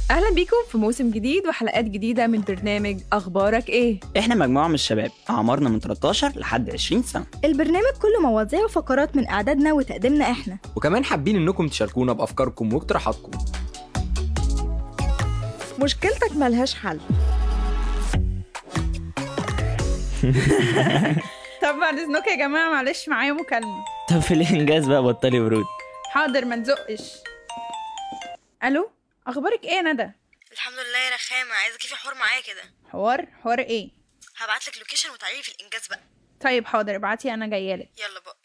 أهلا بيكم في موسم جديد وحلقات جديدة من برنامج أخبارك إيه؟ احنا مجموعة من الشباب أعمارنا من 13 لحد 20 سنة البرنامج كله مواضيع وفقرات من إعدادنا وتقديمنا إحنا وكمان حابين انكم تشاركونا بافكاركم واقتراحاتكم مشكلتك ملهاش حل طب بعد إذنكم يا جماعة معلش معايا مكالمة طب في الإنجاز بقى بطلي برود حاضر ما تزقش ألو أخبارك إيه يا ندى؟ الحمد لله يا رخامة عايزة في حوار معايا كده حوار حوار إيه؟ هبعتلك لوكيشن وتعالي في الإنجاز بقى طيب حاضر ابعتي أنا جايالك يلا بقى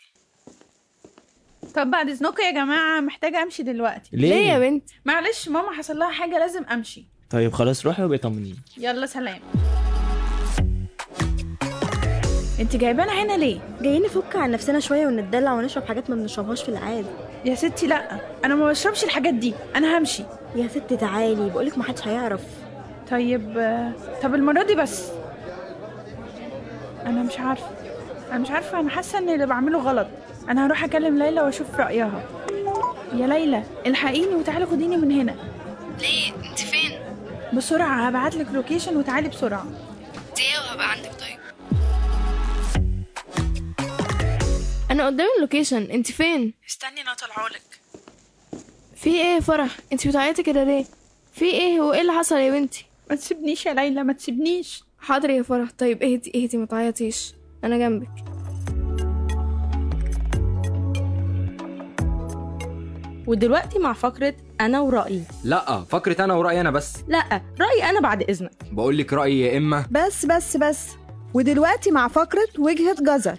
طب بعد إذنكم يا جماعة محتاجة أمشي دلوقتي ليه يا بنت معلش ماما حصل لها حاجة لازم أمشي طيب خلاص روحي وبقي طمنيني يلا سلام انت جايبانا هنا ليه؟ جايين نفك عن نفسنا شوية ونتدلع ونشرب حاجات ما بنشربهاش في العادة يا ستي لا انا ما بشربش الحاجات دي انا همشي يا ست تعالي بقولك محدش هيعرف طيب آه، طب المرة دي بس انا مش عارفة انا مش عارفة انا حاسة ان اللي بعمله غلط انا هروح اكلم ليلى واشوف رأيها يا ليلى الحقيني وتعالي خديني من هنا ليه انت فين بسرعة هبعتلك لوكيشن وتعالي بسرعة دقيقة وهبقى عندك طيب انا قدام اللوكيشن انت فين استني انا طالعالك في ايه يا فرح انت بتعيطي كده ليه في ايه وايه اللي حصل يا بنتي ما تسيبنيش يا ليلى ما تسيبنيش حاضر يا فرح طيب اهدي اهدي ما تعيطيش انا جنبك ودلوقتي مع فقرة أنا ورأيي لا فكرة انا ورأيي انا بس لا رأيي أنا بعد إذنك بقول لك رأيي يا اما بس بس بس ودلوقتي مع فقرة وجهة جزر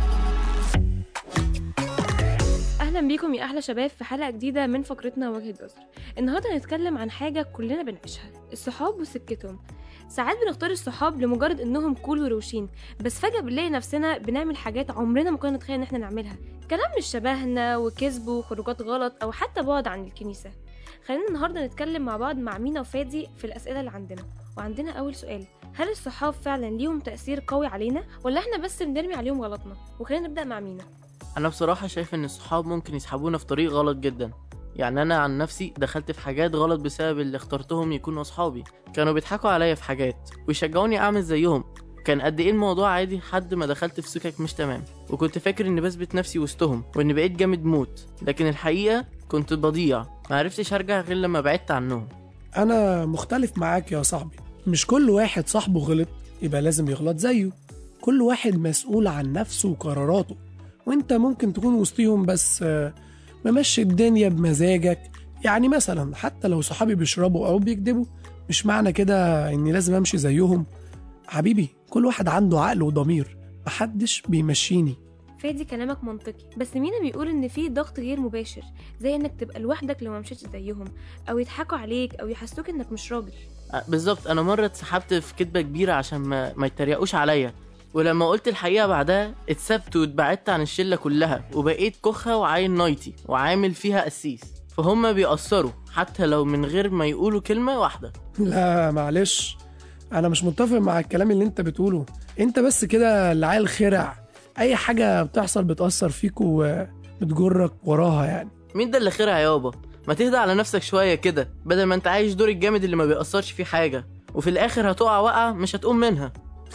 اهلا بيكم يا احلى شباب في حلقه جديده من فقرتنا وجهه جزر النهارده هنتكلم عن حاجه كلنا بنعيشها الصحاب وسكتهم ساعات بنختار الصحاب لمجرد انهم كول وروشين بس فجاه بنلاقي نفسنا بنعمل حاجات عمرنا ما كنا نتخيل ان احنا نعملها كلام مش شبهنا وكذب وخروجات غلط او حتى بعد عن الكنيسه خلينا النهارده نتكلم مع بعض مع مينا وفادي في الاسئله اللي عندنا وعندنا اول سؤال هل الصحاب فعلا ليهم تاثير قوي علينا ولا احنا بس بنرمي عليهم غلطنا وخلينا نبدا مع مينا انا بصراحه شايف ان الصحاب ممكن يسحبونا في طريق غلط جدا يعني انا عن نفسي دخلت في حاجات غلط بسبب اللي اخترتهم يكونوا اصحابي كانوا بيضحكوا عليا في حاجات ويشجعوني اعمل زيهم كان قد ايه الموضوع عادي لحد ما دخلت في سكك مش تمام وكنت فاكر اني بثبت نفسي وسطهم واني بقيت جامد موت لكن الحقيقه كنت بضيع معرفتش ارجع غير لما بعدت عنهم أنا مختلف معاك يا صاحبي مش كل واحد صاحبه غلط يبقى لازم يغلط زيه كل واحد مسؤول عن نفسه وقراراته وانت ممكن تكون وسطيهم بس آه، ممشي الدنيا بمزاجك يعني مثلا حتى لو صحابي بيشربوا أو بيكذبوا مش معنى كده إني لازم أمشي زيهم حبيبي كل واحد عنده عقل وضمير محدش بيمشيني فادي كلامك منطقي بس مينا بيقول ان في ضغط غير مباشر زي انك تبقى لوحدك لو ما مشيتش زيهم او يضحكوا عليك او يحسوك انك مش راجل أه، بالظبط انا مره اتسحبت في كدبه كبيره عشان ما, ما يتريقوش عليا ولما قلت الحقيقه بعدها اتسبت واتبعدت عن الشله كلها وبقيت كخه وعاين نايتي وعامل فيها قسيس فهم بيأثروا حتى لو من غير ما يقولوا كلمه واحده لا معلش انا مش متفق مع الكلام اللي انت بتقوله انت بس كده اللي عيل خرع اي حاجه بتحصل بتاثر فيك وبتجرك وراها يعني مين ده اللي خيرها يابا ما تهدى على نفسك شويه كده بدل ما انت عايش دور الجامد اللي ما بيأثرش فيه حاجه وفي الاخر هتقع وقعه مش هتقوم منها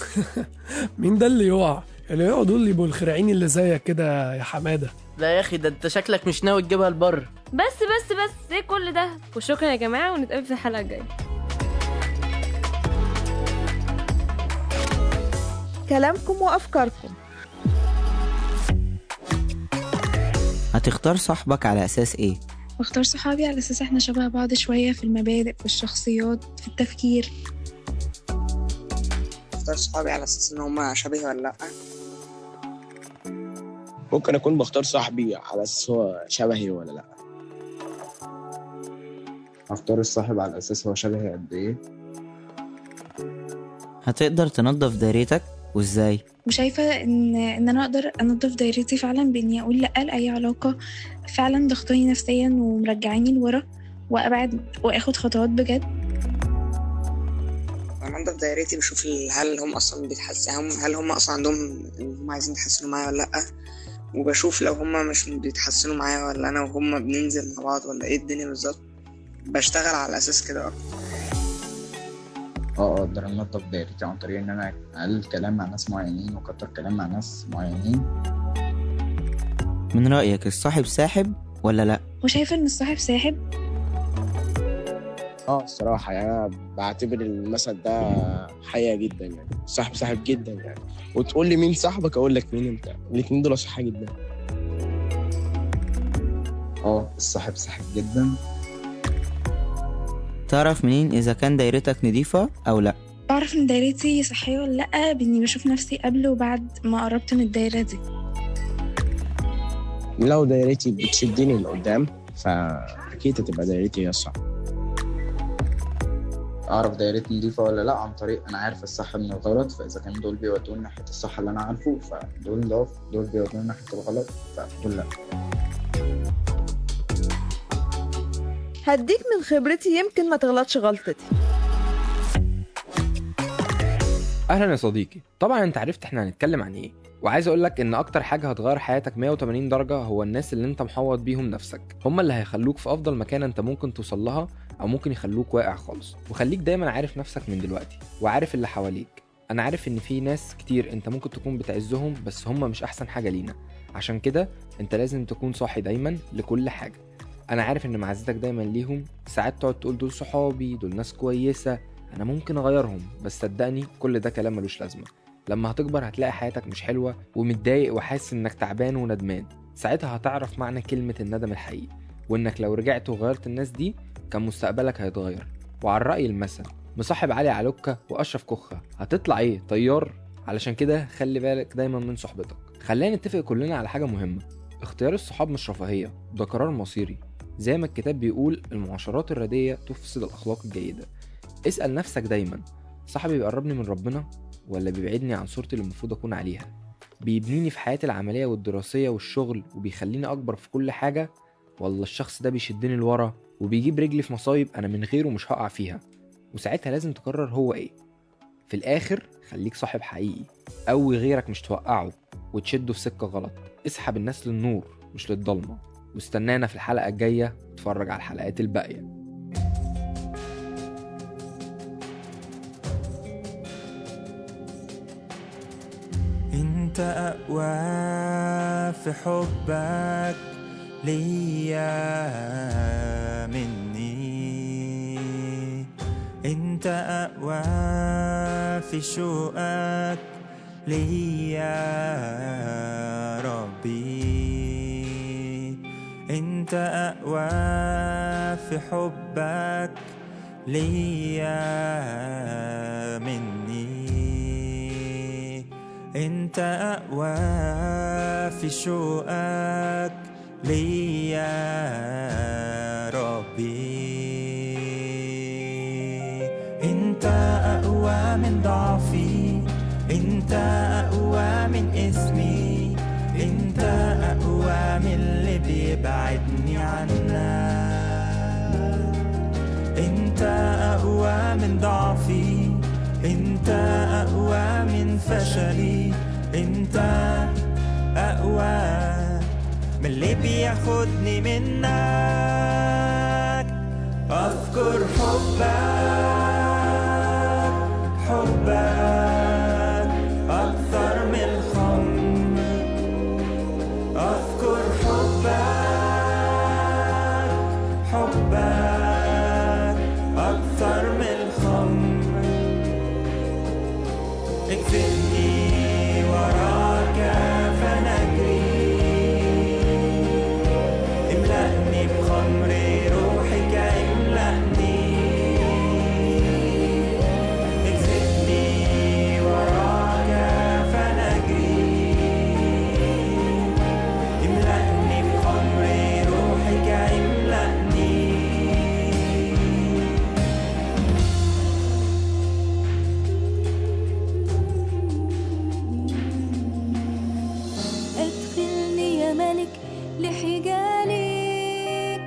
مين ده اللي يقع اللي يقعوا دول يبقوا الخرعين اللي زيك كده يا حماده لا يا اخي ده انت شكلك مش ناوي تجيبها البر بس بس بس ايه كل ده وشكرا يا جماعه ونتقابل في الحلقه الجايه كلامكم وأفكاركم هتختار صاحبك على أساس إيه؟ واختار صحابي على اساس احنا شبه بعض شوية في المبادئ في الشخصيات في التفكير اختار صحابي على اساس ان هما شبهي ولا لا ممكن اكون بختار صاحبي على اساس هو شبهي ولا لا اختار الصاحب على اساس هو شبهي قد ايه هتقدر تنظف دايرتك وإزاي؟ وشايفة ان ان انا اقدر انضف دايرتي فعلا باني اقول لا لاي علاقة فعلا ضغطاني نفسيا ومرجعاني لورا وابعد واخد خطوات بجد لما انضف دايرتي بشوف ال- هل هم اصلا بيتحسنوا هل هم اصلا عندهم ان هم عايزين يتحسنوا معايا ولا لا وبشوف لو هم مش بيتحسنوا معايا ولا انا وهم بننزل مع بعض ولا ايه الدنيا بالظبط بشتغل على اساس كده اكتر اه اقدر انضف دايرتي عن طريق ان انا اقلل كلام مع ناس معينين واكتر كلام مع ناس معينين من رأيك الصاحب ساحب ولا لأ؟ وشايفة ان الصاحب ساحب اه الصراحة يعني أنا بعتبر المثل ده حقيقة جدا يعني صاحب صاحب جدا يعني وتقول لي مين صاحبك أقول لك مين أنت الاتنين دول صح جدا اه الصاحب ساحب جدا تعرف منين إذا كان دايرتك نضيفة أو لأ؟ بعرف ان دايرتي صحية ولا لأ بإني بشوف نفسي قبل وبعد ما قربت من الدايرة دي لو دايرتي بتشدني لقدام فأكيد هتبقى دايرتي هي الصح اعرف دايرتي نضيفة ولا لا عن طريق انا عارف الصح من الغلط فاذا كان دول بيودوني ناحية الصح اللي انا عارفه فدول ضاف دول بيودوني ناحية الغلط فدول لا هديك من خبرتي يمكن ما تغلطش غلطتي اهلا يا صديقي طبعا انت عرفت احنا هنتكلم عن ايه وعايز اقول لك ان اكتر حاجه هتغير حياتك 180 درجه هو الناس اللي انت محوط بيهم نفسك هم اللي هيخلوك في افضل مكان انت ممكن توصل لها او ممكن يخلوك واقع خالص وخليك دايما عارف نفسك من دلوقتي وعارف اللي حواليك انا عارف ان في ناس كتير انت ممكن تكون بتعزهم بس هم مش احسن حاجه لينا عشان كده انت لازم تكون صاحي دايما لكل حاجه انا عارف ان معزتك دايما ليهم ساعات تقعد تقول دول صحابي دول ناس كويسه انا ممكن اغيرهم بس صدقني كل ده كلام ملوش لازمه لما هتكبر هتلاقي حياتك مش حلوه ومتضايق وحاسس انك تعبان وندمان ساعتها هتعرف معنى كلمه الندم الحقيقي وانك لو رجعت وغيرت الناس دي كان مستقبلك هيتغير وعلى الرأي المثل مصاحب علي علوكة وأشرف كخة هتطلع ايه طيار علشان كده خلي بالك دايما من صحبتك خلينا نتفق كلنا على حاجة مهمة اختيار الصحاب مش رفاهية ده قرار مصيري زي ما الكتاب بيقول المعاشرات الردية تفسد الأخلاق الجيدة اسأل نفسك دايما صاحبي بيقربني من ربنا ولا بيبعدني عن صورتي اللي المفروض أكون عليها بيبنيني في حياتي العملية والدراسية والشغل وبيخليني أكبر في كل حاجة ولا الشخص ده بيشدني لورا وبيجيب رجلي في مصايب أنا من غيره مش هقع فيها وساعتها لازم تقرر هو إيه في الآخر خليك صاحب حقيقي قوي غيرك مش توقعه وتشده في سكة غلط اسحب الناس للنور مش للضلمة واستنانا في الحلقة الجاية اتفرج على الحلقات الباقية انت اقوى في حبك ليا مني انت اقوى في شوقك ليا ربي انت اقوى في حبك ليا مني انت اقوى في شوقك ليا ربي انت اقوى من ضعفي انت اقوى من اسمي انت اقوى من اللي بيبعدني عنك انت اقوى من ضعفي انت اقوى من فشلي انت اقوى من اللي بياخدني منك اذكر حبك حبك اكثر من الخمر اذكر حبك حبك اكثر من الخمر اكفئني وراك فنجري املأني بخمر روحك املأني اكفئني وراك فنجري املأني بخمر روحك املأني ادخلني يا ملك لحجالك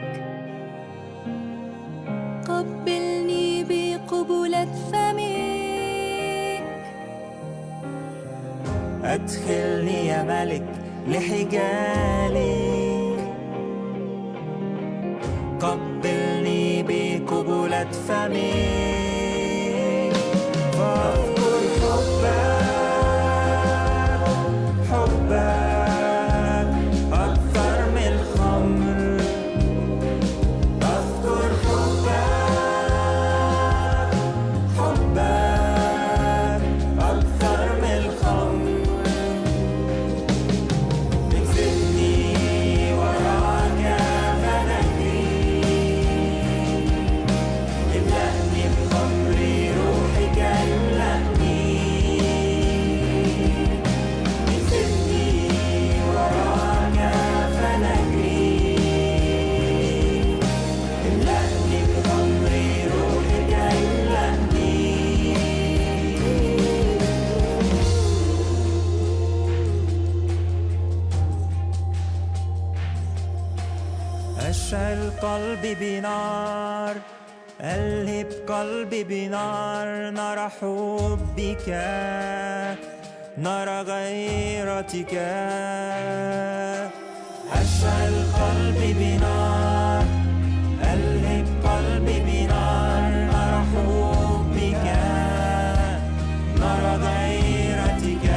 قبلني بقبلة فمك ادخلني يا ملك لحجالك قبلني قبلة فمي فاذكر حبك حبك أكثر من الخمر أذكر حبك حبك أكثر من الخمر اكسبني وراك فنجري املأني بخمر روحك املأني اكسبني وراك فنجري املأني بخمر روحك املأني أشعل قلبي بنار ألهب قلبي بنار نرى حبك نرى غيرتك أشعل قلبي بنار ألهب قلبي بنار نرى حبك نرى غيرتك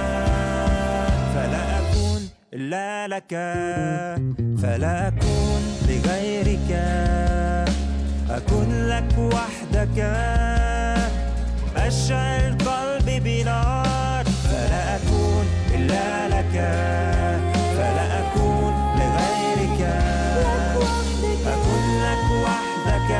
فلا أكون إلا لك فلا أكون لغيرك أكون لك وحدك أشعل قلبي بنار فلا أكون إلا لك فلا أكون لغيرك أكون لك وحدك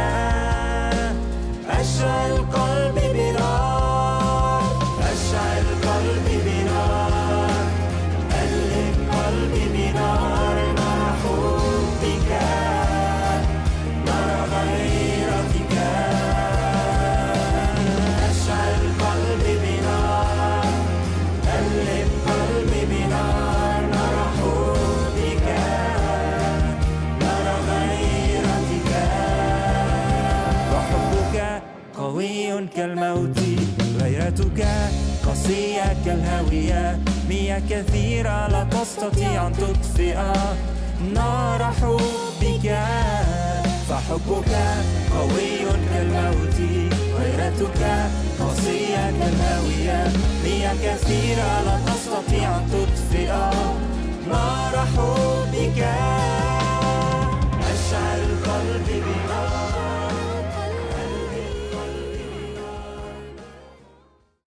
أشعل قلبي بنار أشعل قلبي بنار قلب قلبي بنار نرى حبك نرى غيرتك أشعل قلبي بنار قلب قلبي بنار نرى حبك نرى غيرتك وحبك قوي كالموت غيرتك قاسية كالهاوية مياه كثيرة لا تستطيع أن تطفئ نار حبك فحبك قوي كالموت غيرتك قاسية كالهاوية مياه كثيرة لا تستطيع